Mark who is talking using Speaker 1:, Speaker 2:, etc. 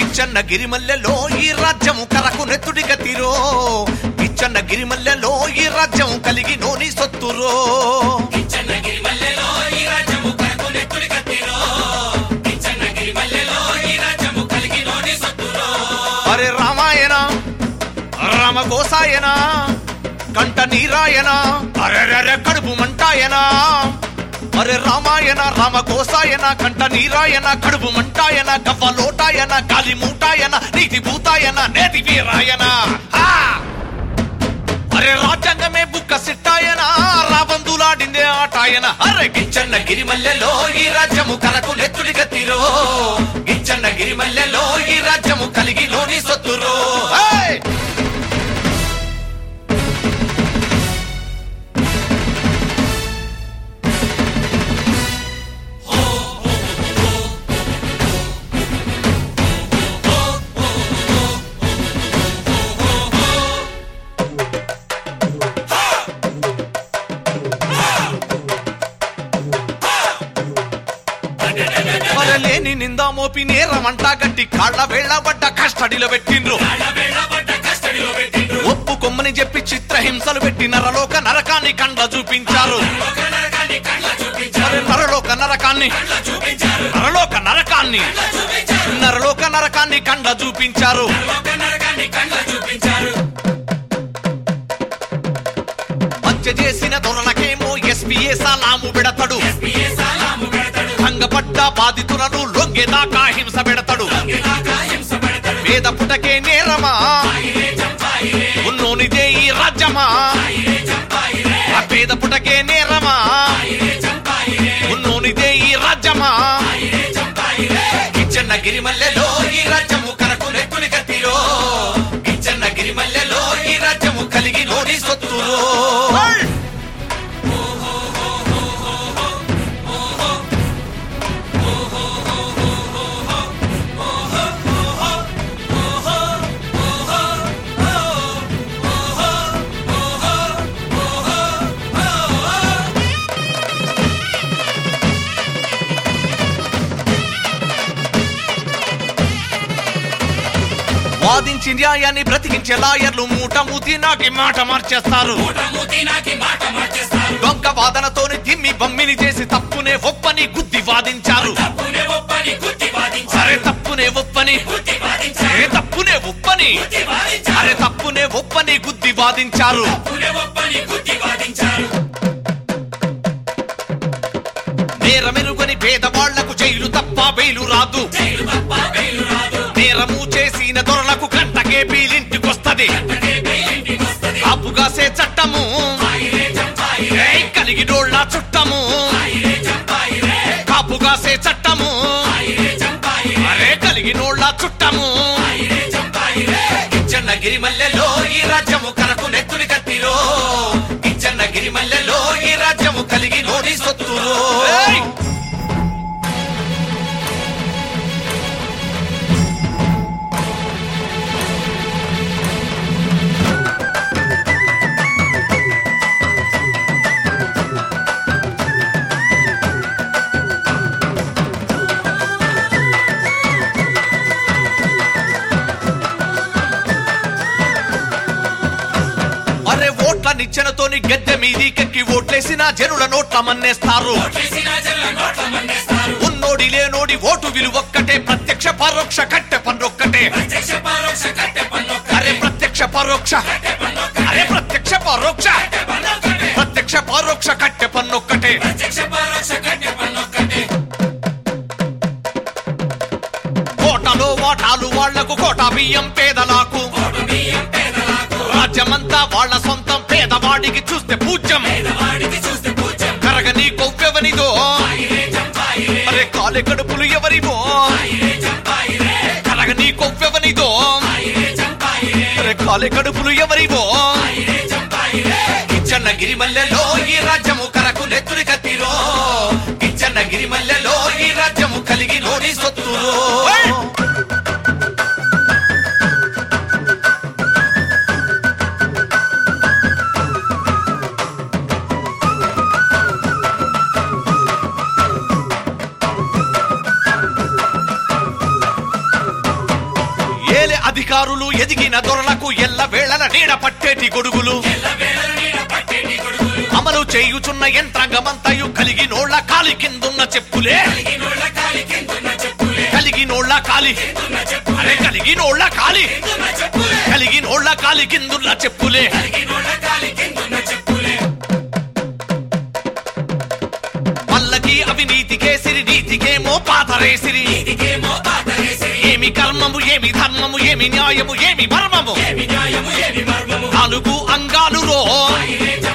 Speaker 1: కిచ్చన్న గిరిమల్లెలో ఈ రాజ్యము కరకు నెత్తుడిగా తీరో కిచ్చన్న గిరిమల్లెలో ఈ రాజ్యం కలిగి నోని సొత్తురో
Speaker 2: కిచ్చన్నగిరి మల్లెలో ఈ రాజ్యము కరకు నెత్తుడి కత్తిరో కిచ్చన్నగిరి మల్లెలో ఈ రాజ్యము కలిగినోని సత్తురో
Speaker 1: అరే రామాయణ రామ గోసాయన కంట నీరాయన అరెరెరె కడుపు మంటాయన అరే రామాయణ రామ గోసాయన కంట నీరాయన కడుపు మంటాయన గవ్వ లోటాయన గాలి మూటాయన నీతి భూతాయన నేతి వీరాయన హా! అరే రాజ్యాంగమే బుక్క సిట్టాయన రాబందులాడిందే ఆటాయన అరే గిచ్చన్న గిరిమల్లెలో ఈ రాజ్యము కలకు నెత్తుడిగా తీరో గిచ్చన్న గిరిమల్లెలో ఈ రాజ్యము కలిగి లోని సొత్తురో ఏయ్! లేని నిందా మోపి నేరమంట గట్టి కాళ్ళ వేళ్ళబడ్డ కస్టడీలో పెట్టిండ్రు
Speaker 2: కాళ్ళ వేళ్ళబడ్డ కస్టడీలో పెట్టిండ్రు
Speaker 1: ఒప్పు కొమ్మని చెప్పి చిత్రహింసలు పెట్టి నరలోక నరకాన్ని కండ్ల చూపించారు
Speaker 2: ఒక నరకాన్ని కళ్ళ చూపించారు
Speaker 1: అరే నరలోక నరకాన్ని
Speaker 2: కళ్ళ చూపించారు
Speaker 1: నరలోక నరకాన్ని
Speaker 2: కళ్ళ చూపించారు
Speaker 1: నరలోక నరకాన్ని కండ్ల చూపించారు
Speaker 2: ఒక నరకాన్ని కళ్ళ చూపించారు
Speaker 1: హత్య చేసిన దొరలకేమో ఎస్పీఏ సలాము పెడతాడు
Speaker 2: ఎస్పీఏ సలాము పెడతాడు
Speaker 1: భంగపడ్డ బాధితులను లొంగేదాకా హింస పెడతాడు
Speaker 2: ఇలాగా హింస పెడతాడు
Speaker 1: పేద పుటకే నేరమా
Speaker 2: ఇరే చంపాయిరే
Speaker 1: ఉన్నోనిదే ఈ రాజ్యమా
Speaker 2: ఇరే చంపాయిరే
Speaker 1: ఆ పేద పుటకే నేరమా
Speaker 2: ఇరే చంపాయిరే
Speaker 1: ఉన్నోనిదే ఈ రాజ్యమా
Speaker 2: ఇరే చంపాయిరే
Speaker 1: కిచ్చన్న గిరిమల్లెలో ఈ రాజ్యము కరకు నెత్తుని కత్తిరో కిచ్చన్న గిరిమల్లెలో ఈ రాజ్యము కలిగి నోని సొత్తురో వాదించి న్యాయాన్ని బ్రతికించే లాయర్లు మూట మూతి నాకి మాట మార్చేస్తారు
Speaker 2: మూటమూతి నాకి మాట మార్చేస్తారు
Speaker 1: దొంగ వాదనతోని దిమ్మి బమ్మిని చేసి తప్పునే ఒప్పని గుద్ది వాదించారు
Speaker 2: తప్పునే ఒప్పని గుర్తి
Speaker 1: అరే
Speaker 2: వాదించారు
Speaker 1: తప్పునే ఒప్పని
Speaker 2: గుర్తి
Speaker 1: అరే
Speaker 2: వాదించారు
Speaker 1: తప్పునే ఒప్పని
Speaker 2: గుర్తి వాదించారు
Speaker 1: అరే తప్పునే ఒప్పని గుద్ది వాదించారు
Speaker 2: తప్పునే ఒప్పని గుర్తి వాదించారు
Speaker 1: నేరమెరుగని పేదవాళ్లకు జైలు తప్ప బెయిలు రాదు
Speaker 2: జైలు తప్ప బెయిలు రాదు
Speaker 1: నేరము చేసిన దొరలకు గంటకే బీలింటికొస్తది
Speaker 2: అదే బెయిలింటికి వస్తది
Speaker 1: కాపుగాసే చట్టము
Speaker 2: ఇరే చంపాయిరే
Speaker 1: ఏయ్ కలిగిడోళ్ళ చుట్టము
Speaker 2: ఇరే చంపాయిరే
Speaker 1: కాపుగాసే చట్టము
Speaker 2: ఇరే చంపాయిరే
Speaker 1: అరే కలిగినోళ్ళ చుట్టము
Speaker 2: ఇరే చంపాయిరే
Speaker 1: కిచ్చన్న గిరిమల్లెలో ఈ రాజ్యము కరకు నెత్తుని కత్తిరో కిచ్చన్న గిరిమల్లెలో ఈ రాజ్యము కలిగి నోడి సొత్తురో ఏయ్! అరే ఓట్ల నిచ్చెనతోని గద్దె మీదికెక్కి ఓట్లేసిన జనుల నోట్ల మన్నేస్తారు
Speaker 2: చేసిన జల్ల నోట్ల మన్నేస్తారు
Speaker 1: ఉన్నోడి లేనోడి ఓటు విలువొక్కటే ప్రత్యక్ష పరోక్ష కట్టె పన్నొక్కటే
Speaker 2: ప్రత్యక్ష పరోక్ష కట్టె పన్నొక్క
Speaker 1: అరే ప్రత్యక్ష పరోక్ష
Speaker 2: కట్టె పన్నొక్క
Speaker 1: అరే ప్రత్యక్ష పరోక్ష
Speaker 2: కట్టె పన్నొక్కటే
Speaker 1: ప్రత్యక్ష పరోక్ష కట్టె పన్నొక్కటే
Speaker 2: ప్రత్యక్ష పరోక్ష కట్టె పన్నొక్కటే
Speaker 1: కోటలో వాటాలు వాళ్లకు కోట బియ్యం పేదలకు
Speaker 2: కోటు బియ్యం పేదలకు
Speaker 1: రాజ్యమంతా వాళ్ళ సొంతం పేదవాడికి చూస్తే పూజ్యం
Speaker 2: పేదవాడికి చూస్తే పూజ్యం
Speaker 1: కరగని కొవ్వెవనిదో
Speaker 2: ఇరే చంపాయిరే
Speaker 1: అరే కాలి కడుపులు ఎవరివో
Speaker 2: ఇరే చంపాయిరే
Speaker 1: కరగని కొవ్వెవనిదో
Speaker 2: ఇరే చంపాయిరే
Speaker 1: అరే కాలి కడుపులు ఎవరివో
Speaker 2: ఇరే చంపాయిరే
Speaker 1: కిచ్చన్న గిరిమల్లెలో ఈ రాజ్యము కరకు నెత్తుని కత్తిరో కిచ్చన్న గిరిమల్లెలో ఈ రాజ్యము కలిగి నోడి సొత్తురో అధికారులు ఎదిగిన దొరలకు ఎల్ల వేళల నీడ పట్టేటి గొడుగులు
Speaker 2: ఎల్లవేళ నీడ పట్టేటి గొడుగులు
Speaker 1: అమలు చేయుచున్న యంత్రాంగమంతయు కలిగినోళ్ల కాలి కిందున్న చెప్పులే
Speaker 2: కలిగినోళ్ళ కాలి కిందున్న చెప్పులే
Speaker 1: కలిగినోళ్ల కాలి
Speaker 2: కిందున్న చెప్పులే
Speaker 1: అరే కలిగినోళ్ల కాలి
Speaker 2: కిందున్న చెప్పులే
Speaker 1: కలిగినోళ్ల కాలి కిందున్న చెప్పులే
Speaker 2: కలిగినోళ్ళ కాలి కిందున్న చెప్పులే
Speaker 1: పల్లకి అవినీతి కేసిరి నీతికేమో పాతరేసిరి
Speaker 2: ఇదికేమో పాతరేసిరి
Speaker 1: ఏమి కర్మము ఏమి ధర్మము ఏమి న్యాయము ఏమి మర్మము
Speaker 2: ఏమి న్యాయము ఏమి మర్మము
Speaker 1: నాలుగు అంగాలు రో
Speaker 2: ఆయనే